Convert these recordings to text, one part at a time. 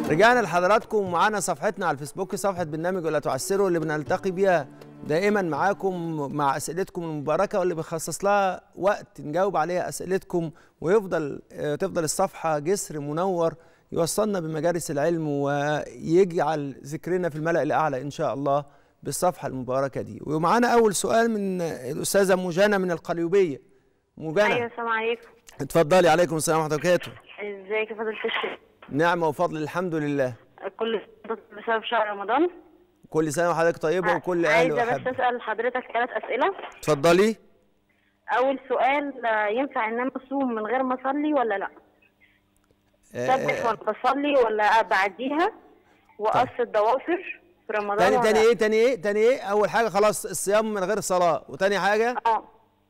رجعنا لحضراتكم معانا صفحتنا على الفيسبوك صفحة برنامج ولا تعسروا اللي بنلتقي بيها دائما معاكم مع أسئلتكم المباركة واللي بنخصص لها وقت نجاوب عليها أسئلتكم ويفضل آه، تفضل الصفحة جسر منور يوصلنا بمجالس العلم ويجعل ذكرنا في الملأ الأعلى إن شاء الله بالصفحة المباركة دي ومعانا أول سؤال من الأستاذة مجانا من القليوبية مجانا ايوه السلام عليكم اتفضلي عليكم السلام ورحمة الله وبركاته ازيك يا فضيلة الشيخ نعمة وفضل الحمد لله كل سنة بسبب شهر رمضان كل سنة وحضرتك طيبة وكل أهل عايزه وأحب بس اسال حضرتك ثلاث اسئله اتفضلي اول سؤال آه، ينفع ان انا اصوم من غير ما اصلي ولا لا سبح وانا بصلي ولا بعديها واقص الضوافر في رمضان تاني ولا تاني لا؟ ايه تاني ايه تاني ايه اول حاجه خلاص الصيام من غير صلاه وتاني حاجه اه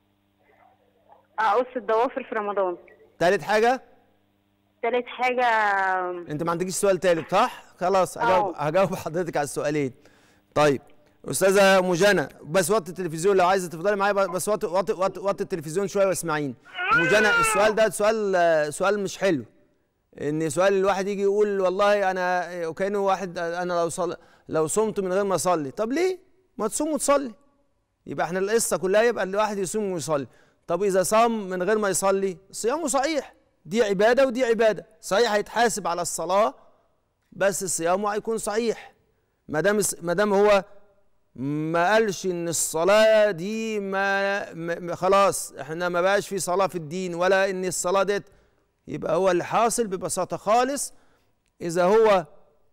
اقص الضوافر في رمضان تالت حاجه تالت حاجه انت ما عندكيش سؤال تالت صح خلاص هجاوب اه. هجاوب حضرتك على السؤالين طيب استاذه مجانا بس وطي التلفزيون لو عايزه تفضلي معايا بس وطي وطي وطي, وطي التلفزيون شويه واسمعيني مجانا السؤال ده سؤال سؤال مش حلو ان سؤال الواحد يجي يقول والله انا وكانه واحد انا لو صل... لو صمت من غير ما اصلي طب ليه ما تصوم وتصلي يبقى احنا القصه كلها يبقى الواحد يصوم ويصلي طب اذا صام من غير ما يصلي صيامه صحيح دي عباده ودي عباده صحيح هيتحاسب على الصلاه بس صيامه هيكون صحيح ما دام ما دام هو ما قالش ان الصلاه دي ما, ما خلاص احنا ما بقاش في صلاه في الدين ولا ان الصلاه ديت يبقى هو اللي حاصل ببساطه خالص اذا هو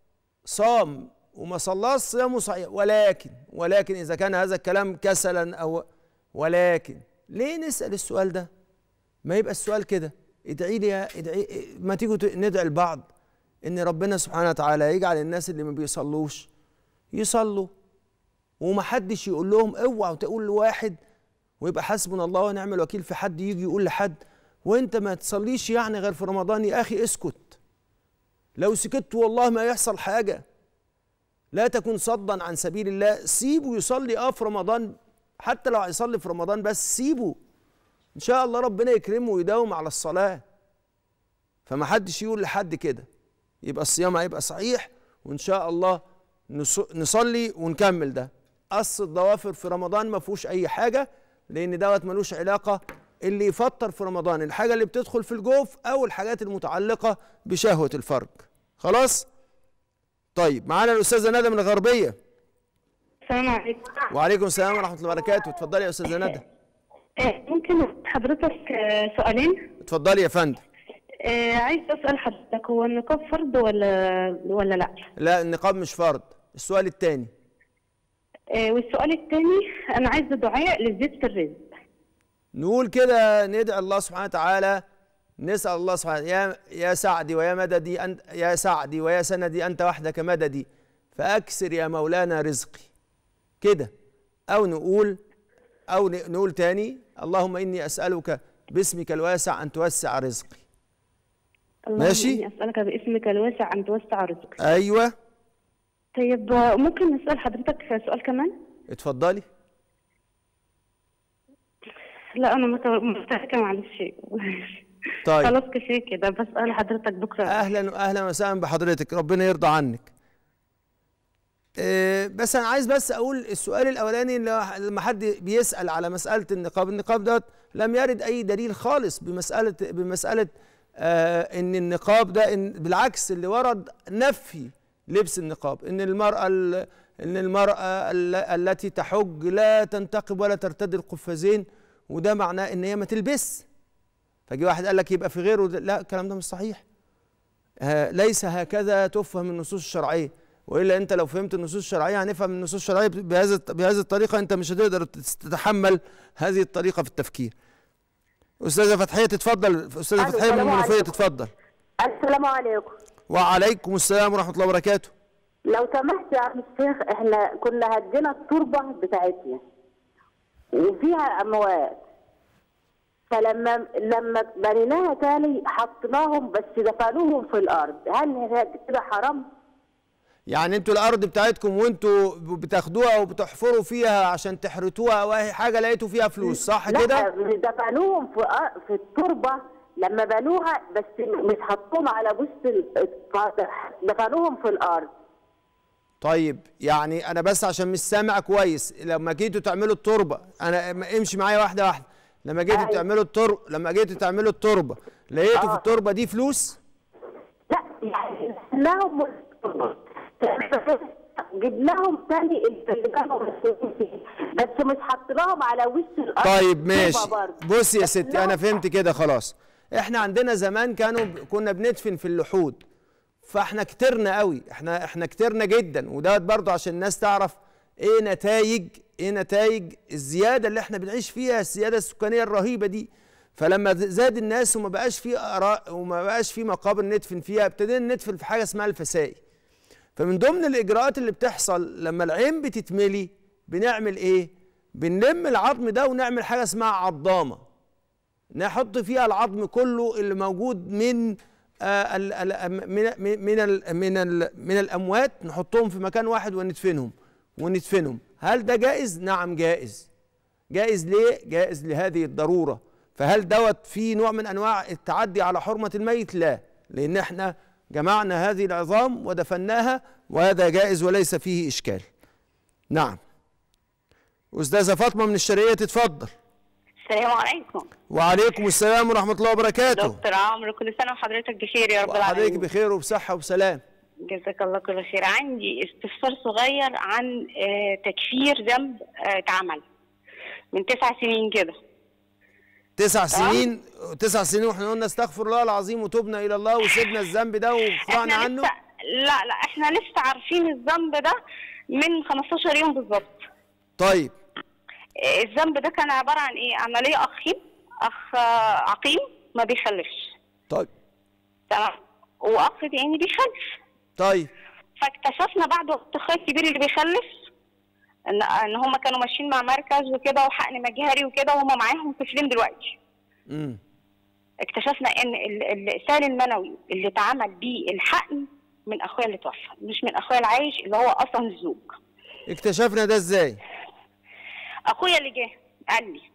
صام وما صلاش صيامه صحيح ولكن ولكن اذا كان هذا الكلام كسلا او ولكن ليه نسال السؤال ده ما يبقى السؤال كده ادعي لي يا- ادعي ما تيجوا ت- ندعي لبعض ان ربنا سبحانه وتعالى يجعل الناس اللي ما بيصلوش يصلوا ومحدش يقول لهم اوعوا تقول لواحد ويبقى حسبنا الله ونعم الوكيل في حد يجي يقول لحد وانت ما تصليش يعني غير في رمضان يا اخي اسكت لو سكت والله ما يحصل حاجه لا تكن صدا عن سبيل الله سيبه يصلي اه في رمضان حتى لو هيصلي في رمضان بس سيبه ان شاء الله ربنا يكرمه ويداوم على الصلاه فما حدش يقول لحد كده يبقى الصيام هيبقى صحيح وان شاء الله نص- نصلي ونكمل ده قص الضوافر في رمضان ما فيهوش اي حاجه لان دوت ملوش علاقه اللي يفطر في رمضان الحاجه اللي بتدخل في الجوف او الحاجات المتعلقه بشهوه الفرج خلاص طيب معانا الاستاذه ندى من الغربيه السلام عليكم وعليكم السلام ورحمه الله وبركاته اتفضلي يا استاذه ندى آه، ممكن حضرتك آه، سؤالين اتفضلي يا فندم آه، عايز اسال حضرتك هو النقاب فرض ولا ولا لا لا النقاب مش فرض السؤال الثاني آه، والسؤال الثاني انا عايزه دعاء لزيادة الرزق نقول كده ندعي الله سبحانه وتعالى نسأل الله سبحانه يا يا سعدي ويا مددي أنت يا سعدي ويا سندي أنت وحدك مددي فأكثر يا مولانا رزقي كده أو نقول أو ن- نقول تاني اللهم إني أسألك باسمك الواسع أن توسع رزقي اللهم ماشي. إني اسالك باسمك الواسع ان توسع رزقي أيوه طيب آه، ممكن نسال حضرتك سؤال كمان اتفضلي لا انا مت- مستهلكه معلش طيب خلاص كفايه كده بسال حضرتك بكره اهلا واهلا وسهلا بحضرتك ربنا يرضى عنك إيه، بس انا عايز بس اقول السؤال الاولاني اللي لما حد بيسال على مساله النقاب النقاب ده لم يرد اي دليل خالص بمساله بمساله آه ان النقاب ده إن بالعكس اللي ورد نفي لبس النقاب ان المراه ال- ان المراه ال- التي تحج لا تنتقب ولا ترتدي القفازين وده معناه ان هي ما تلبس فجي واحد قال لك يبقى في غيره ده- لا الكلام ده مش صحيح آه، ليس هكذا تفهم النصوص الشرعيه والا انت لو فهمت النصوص الشرعيه هنفهم النصوص الشرعيه بهذا بهذه الطريقه انت مش هتقدر تتحمل هذه الطريقه في التفكير. استاذه فتحيه تتفضل استاذه ألو، فتحيه من السلام المنوفيه عليكم. تتفضل. السلام عليكم وعليكم السلام ورحمه الله وبركاته. لو سمحت يا عم الشيخ احنا كنا هدينا التربه بتاعتنا وفيها اموات فلما لما بنيناها تاني حطيناهم بس دفنوهم في الارض هل هذا كده حرام؟ يعني انتوا الارض بتاعتكم وانتوا بتاخدوها وبتحفروا فيها عشان تحرتوها او اي حاجه لقيتوا فيها فلوس صح لا كده؟ دفنوهم في أر- في التربه لما بنوها بس مش حطوهم على وسط ال- دفنوهم في الارض طيب يعني انا بس عشان مش سامع كويس لما جيتوا تعملوا التربه انا م- امشي معايا واحده واحده لما جيتوا أيوة. تعملوا التربه لما جيتوا تعملوا التربه لقيتوا في التربه دي فلوس لا يعني لهم جبناهم تاني اللي كانوا مسؤولين فيه بس مش حطيناهم على وش الارض طيب طوبة ماشي برضه. بص يا بس ستي انا لهم- فهمت كده خلاص احنا عندنا زمان كانوا ب- كنا بندفن في اللحود فاحنا كترنا قوي احنا احنا كترنا جدا وده برضه عشان الناس تعرف ايه نتائج ايه نتائج الزياده اللي احنا بنعيش فيها الزياده السكانيه الرهيبه دي فلما ز- زاد الناس وما بقاش في اراء وما بقاش في مقابر ندفن فيها ابتدينا ندفن في حاجه اسمها الفسائي فمن ضمن الاجراءات اللي بتحصل لما العين بتتملي بنعمل ايه بنلم العظم ده ونعمل حاجه اسمها عضامه نحط فيها العظم كله اللي موجود من آه ال ال من من من ال من, ال من الاموات نحطهم في مكان واحد وندفنهم وندفنهم هل ده جائز نعم جائز جائز ليه جائز لهذه الضروره فهل دوت في نوع من انواع التعدي على حرمه الميت لا لان احنا جمعنا هذه العظام ودفناها وهذا جائز وليس فيه اشكال نعم استاذه فاطمه من الشرقيه تتفضل السلام عليكم وعليكم السلام ورحمه الله وبركاته دكتور عمرو كل سنه وحضرتك بخير يا رب وحضرتك العالمين بخير وبصحه وبسلام جزاك الله كل خير عندي استفسار صغير عن آه، تكفير ذنب آه، اتعمل من تسع سنين كده تسع سنين تسع سنين واحنا قلنا استغفر الله العظيم وتوبنا الى الله وسيبنا الذنب ده وقطعنا احنا عنه لسه لا لا احنا لسه عارفين الذنب ده من 15 يوم بالظبط طيب آه، الذنب ده كان عباره عن ايه انا ليا اخين اخ آه، عقيم ما بيخلفش طيب تمام واخ تاني بيخلف طيب فاكتشفنا بعد وقت اخويا الكبير اللي بيخلف ان ان هم كانوا ماشيين مع مركز وكده وحقن مجهري وكده وهم معاهم طفلين دلوقتي امم اكتشفنا ان ال- السائل المنوي اللي اتعمل بيه الحقن من اخويا اللي توفى مش من اخويا العايش اللي هو اصلا الزوج اكتشفنا ده ازاي اخويا اللي جه قال لي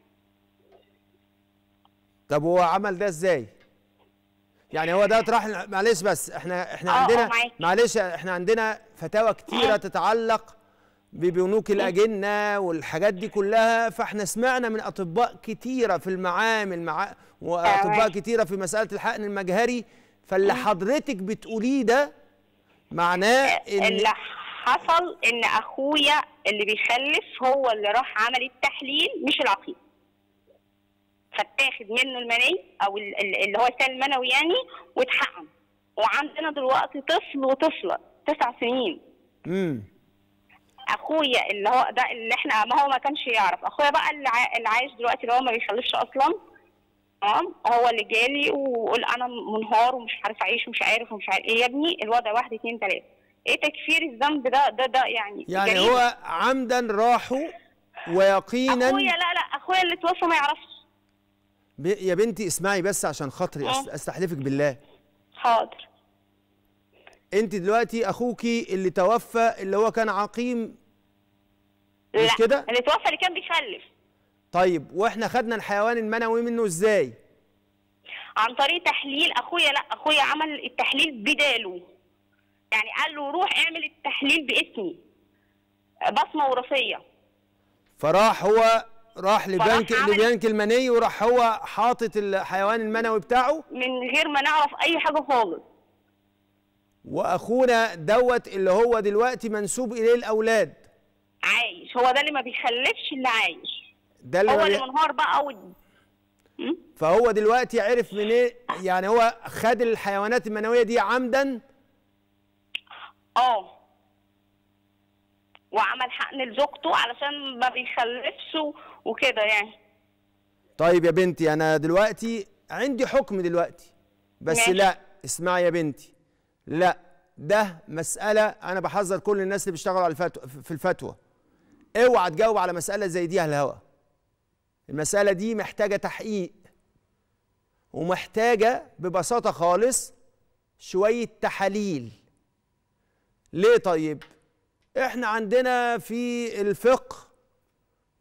طب هو عمل ده ازاي يعني هو ده راح معلش بس احنا احنا اه، اه، عندنا معاك. معلش احنا عندنا فتاوى كتيره تتعلق ببنوك الاجنه والحاجات دي كلها فاحنا سمعنا من اطباء كتيره في المعامل مع واطباء تمام. كتيره في مساله الحقن المجهري فاللي حضرتك بتقوليه ده معناه ان اللي حصل ان اخويا اللي بيخلف هو اللي راح عمل التحليل مش العقيم فاتاخد منه المني او ال- ال- اللي هو السائل المنوي يعني واتحقن وعندنا دلوقتي طفل وطفله تسع سنين امم اخويا اللي هو ده اللي احنا ما هو ما كانش يعرف اخويا بقى اللي, عا- اللي عايش دلوقتي اللي هو ما بيخلفش اصلا تمام هو اللي جالي وقول انا منهار ومش عارف اعيش ومش عارف ومش عارف ايه يا ابني الوضع واحد اتنين تلاته ايه تكفير الذنب ده ده ده يعني يعني جريمة. هو عمدا راحوا ويقينا اخويا لا لا اخويا اللي توفى ما يعرفش ب... يا بنتي اسمعي بس عشان خاطري أس... اه. استحلفك بالله حاضر انت دلوقتي اخوكي اللي توفى اللي هو كان عقيم مش لا كده؟ اللي توفى اللي كان بيخلف طيب واحنا خدنا الحيوان المنوي منه ازاي عن طريق تحليل اخويا لا اخويا عمل التحليل بداله يعني قال له روح اعمل التحليل باسمي بصمه وراثيه فراح هو راح لبنك عمل- لبنك المني وراح هو حاطط الحيوان المنوي بتاعه من غير ما نعرف اي حاجه خالص واخونا دوت اللي هو دلوقتي منسوب اليه الاولاد عايش هو ده اللي ما بيخلفش اللي عايش ده اللي هو ما اللي بي- منهار بقى و... م? فهو دلوقتي عرف منين يعني هو خد الحيوانات المنويه دي عمدا اه وعمل حقن لزوجته علشان ما بيخلفش و- وكده يعني طيب يا بنتي انا دلوقتي عندي حكم دلوقتي بس ماشي. لا اسمعي يا بنتي لا ده مسألة أنا بحذر كل الناس اللي بيشتغلوا على الفتوى في الفتوى اوعى تجاوب على مسألة زي دي على الهوا المسألة دي محتاجة تحقيق ومحتاجة ببساطة خالص شوية تحاليل ليه طيب؟ احنا عندنا في الفقه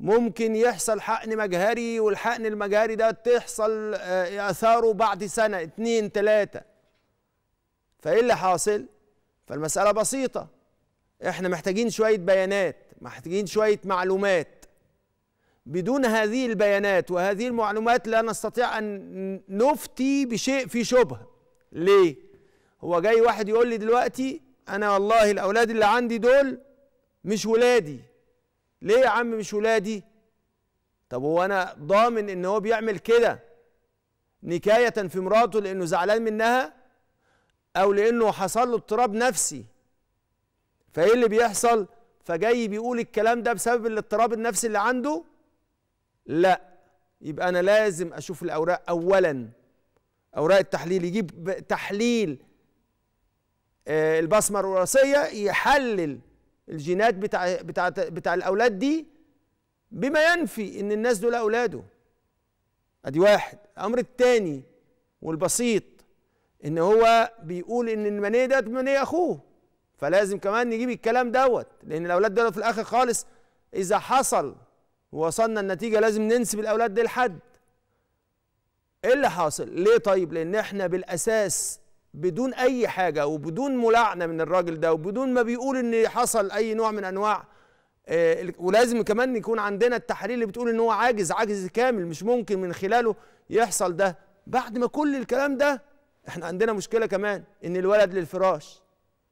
ممكن يحصل حقن مجهري والحقن المجهري ده تحصل آه، اثاره بعد سنه اتنين تلاته فايه اللي حاصل فالمساله بسيطه احنا محتاجين شويه بيانات محتاجين شويه معلومات بدون هذه البيانات وهذه المعلومات لا نستطيع ان نفتي بشيء في شبهه ليه هو جاي واحد يقول لي دلوقتي انا والله الاولاد اللي عندي دول مش ولادي ليه يا عم مش ولادي طب هو انا ضامن ان هو بيعمل كده نكايه في مراته لانه زعلان منها او لانه حصل له اضطراب نفسي فايه اللي بيحصل فجاي بيقول الكلام ده بسبب الاضطراب النفسي اللي عنده لا يبقى انا لازم اشوف الاوراق اولا اوراق التحليل يجيب ب- تحليل آه، البصمه الوراثيه يحلل الجينات بتاع بتاع بتاع الاولاد دي بما ينفي ان الناس دول اولاده ادي واحد الامر الثاني والبسيط ان هو بيقول ان المنيه ده منيه اخوه فلازم كمان نجيب الكلام دوت لان الاولاد دول في الاخر خالص اذا حصل ووصلنا النتيجه لازم ننسب الاولاد دي لحد ايه اللي حاصل ليه طيب لان احنا بالاساس بدون اي حاجه وبدون ملاعنه من الراجل ده وبدون ما بيقول ان حصل اي نوع من انواع آه، ال- ولازم كمان يكون عندنا التحاليل اللي بتقول ان هو عاجز عاجز كامل مش ممكن من خلاله يحصل ده بعد ما كل الكلام ده احنا عندنا مشكله كمان ان الولد للفراش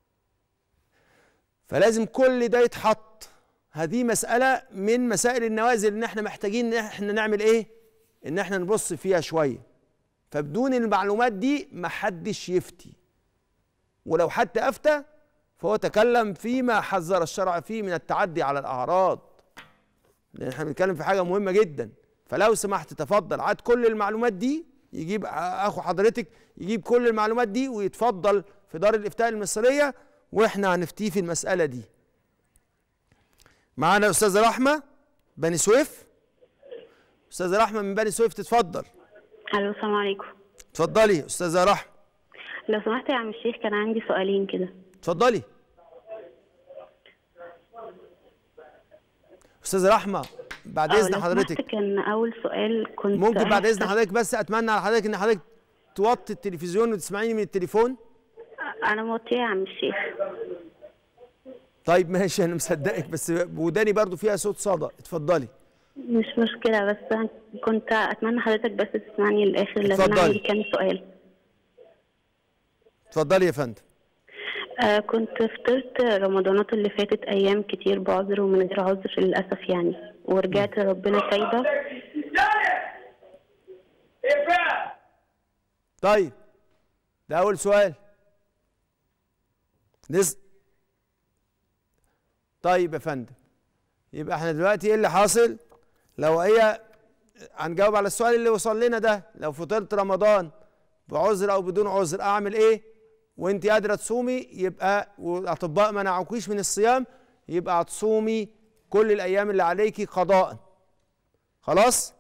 فلازم كل ده يتحط هذه مسألة من مسائل النوازل ان احنا محتاجين ان احنا نعمل ايه ان احنا نبص فيها شوية فبدون المعلومات دي محدش يفتي ولو حتى افتى فهو تكلم فيما حذر الشرع فيه من التعدي على الاعراض لان احنا بنتكلم في حاجة مهمة جدا فلو سمحت تفضل عاد كل المعلومات دي يجيب اخو حضرتك يجيب كل المعلومات دي ويتفضل في دار الافتاء المصرية واحنا هنفتيه في المسألة دي معانا استاذه رحمه بني سويف استاذه رحمه من بني سويف تتفضل الو السلام عليكم اتفضلي استاذه رحمه لو سمحت يا عم الشيخ كان عندي سؤالين كده اتفضلي استاذه رحمه بعد آه، اذن لو حضرتك سمحت كان اول سؤال كنت ممكن بعد اذن عايزة- حضرتك بس اتمنى على حضرتك ان حضرتك توطي التلفزيون وتسمعيني من التليفون انا موطيه يا عم الشيخ طيب ماشي انا مصدقك بس وداني برضو فيها صوت صدى اتفضلي مش مشكله بس كنت اتمنى حضرتك بس تسمعني للاخر لان انا اتفضلي. عندي كام سؤال اتفضلي يا فندم آه كنت فطرت رمضانات اللي فاتت ايام كتير بعذر ومن غير عذر للاسف يعني ورجعت لربنا تايبه طيب ده اول سؤال نس طيب يا فندم يبقى احنا دلوقتي ايه اللي حاصل لو هي هنجاوب على السؤال اللي وصل لنا ده لو فطرت رمضان بعذر او بدون عذر اعمل ايه وانت قادره تصومي يبقى والاطباء ما منعوكيش من الصيام يبقى هتصومي كل الايام اللي عليكي قضاء خلاص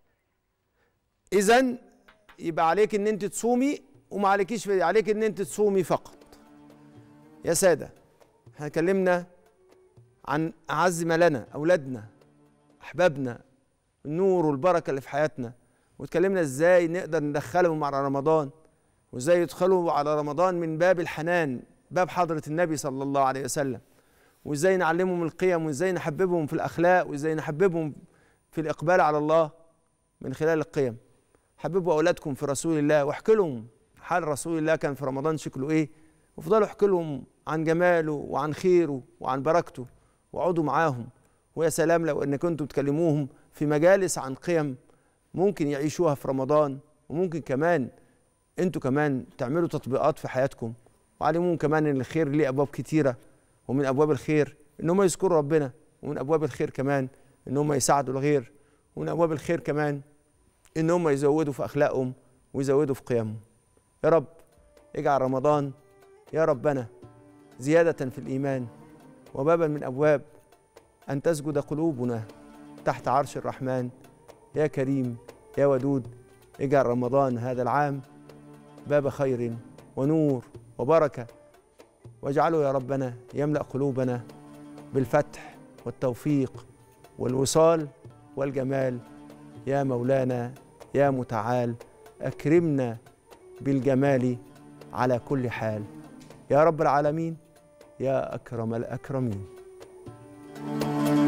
اذا يبقى عليك ان انت تصومي وما عليكيش عليك ان انت تصومي فقط يا ساده احنا اتكلمنا عن اعز ما لنا اولادنا احبابنا النور والبركه اللي في حياتنا واتكلمنا ازاي نقدر ندخلهم على رمضان وازاي يدخلوا على رمضان من باب الحنان باب حضره النبي صلى الله عليه وسلم وازاي نعلمهم القيم وازاي نحببهم في الاخلاق وازاي نحببهم في الاقبال على الله من خلال القيم حببوا اولادكم في رسول الله واحكي لهم حال رسول الله كان في رمضان شكله ايه وفضلوا احكي لهم عن جماله وعن خيره وعن بركته واقعدوا معاهم ويا سلام لو ان كنتم تكلموهم في مجالس عن قيم ممكن يعيشوها في رمضان وممكن كمان انتوا كمان تعملوا تطبيقات في حياتكم وعلموهم كمان ان الخير ليه ابواب كتيره ومن ابواب الخير ان هم يذكروا ربنا ومن ابواب الخير كمان ان هم يساعدوا الغير ومن ابواب الخير كمان ان هم يزودوا في اخلاقهم ويزودوا في قيمهم يا رب اجعل رمضان يا ربنا زياده في الايمان وبابا من ابواب ان تسجد قلوبنا تحت عرش الرحمن يا كريم يا ودود اجعل رمضان هذا العام باب خير ونور وبركه واجعله يا ربنا يملا قلوبنا بالفتح والتوفيق والوصال والجمال يا مولانا يا متعال اكرمنا بالجمال على كل حال يا رب العالمين يا اكرم الاكرمين